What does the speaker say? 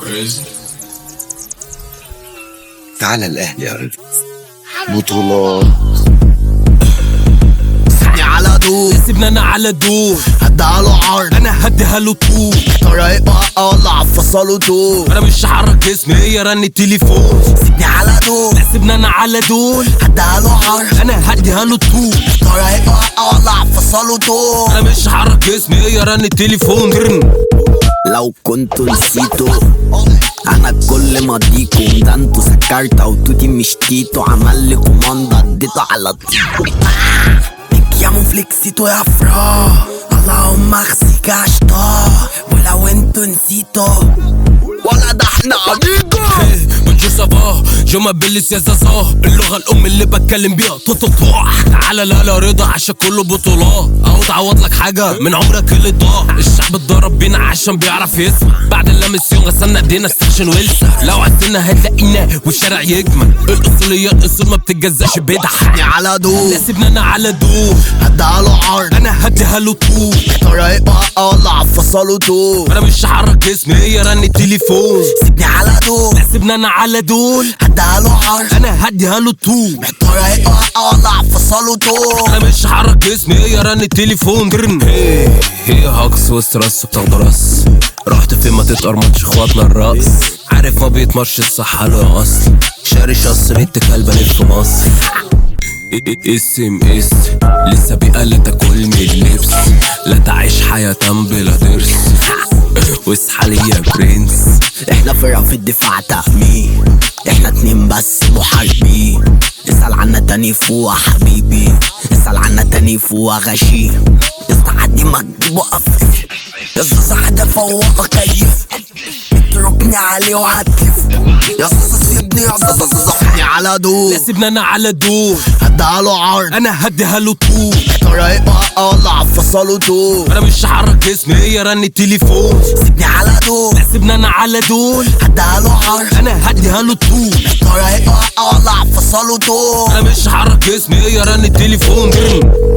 تعالى الاهلي يا ريت بطولات سيبني على دول سيبنا انا على دول هديها له عرض انا هديها له طول طريق اقلع فصله دول انا مش هحرك جسمي هي رن التليفون سيبني على دول سيبنا انا على دول هديها له عرض انا هديها له طول طريق اقلع فصله دول انا مش هحرك جسمي هي رن التليفون رن. لو كنتوا نسيتوا انا كل ما اديكم ده انتوا سكرت وتوتي مش تيتو عمل لي كوماندا اديته على طيبو يا مفلكسيتو يا فرا اللهم اخزيك عشتا ولو انتوا نسيتوا ولا ده احنا عديكم بونجور سافا جو مابيل يا زازا اللغة الأم اللي بتكلم بيها تطوح تعالى لا لا رضا عشان كله بطولات أو تعوض لك حاجة من عمرك اللي ضاع الشعب اتضرب بينا عشان بيعرف يسمع بعد اللامسيون غسلنا ايدينا ستيشن ويلسا لو عزلنا هتلاقينا والشارع يجمل الأصولية الأصول ما بتتجزاش بدح سيبني على دول لا سيبنا أنا على دول هديها له عرض أنا هديها له طول طريق اقلع فصله طول أنا مش هحرك جسمي هي رن التليفون سيبني على دول لا سيبنا أنا على دول هديها له عرض أنا هديها له طول طريق اقلع فصله طول انا مش هحرك جسمي هي رن التليفون جرن هي هي هاكس وسط رس وبتاخد راس رحت فين ما تتقرمطش اخواتنا الرقص عارف ما بيتمرش الصح له اصل شاري شص بنت كلبة لف في مصر اسم اس لسه بيقل تاكل من اللبس لا تعيش حياة بلا ضرس واصحى لي يا برنس احنا فرقة في الدفاع تأمين احنا اتنين بس محاربين اسأل عنا تاني فوق حبيبي اسأل عنا تاني فوق غشي استعدي ما تجيبه قفل يا صاحب فوق كيف اتركني عليه وهتف يا صاصة سيبني يا صاصة سيبني على لا دول سيبنا انا على دول هديها له عرض انا هديها له طول طريق اقلع فصله طول انا مش هحرك جسمي هي رن التليفون سيبني على دول لا سيبنا انا على دول هديها له عرض انا هديها له طول طريق اقلع فصله طول انا مش هحرك جسمي هي رن التليفون جرن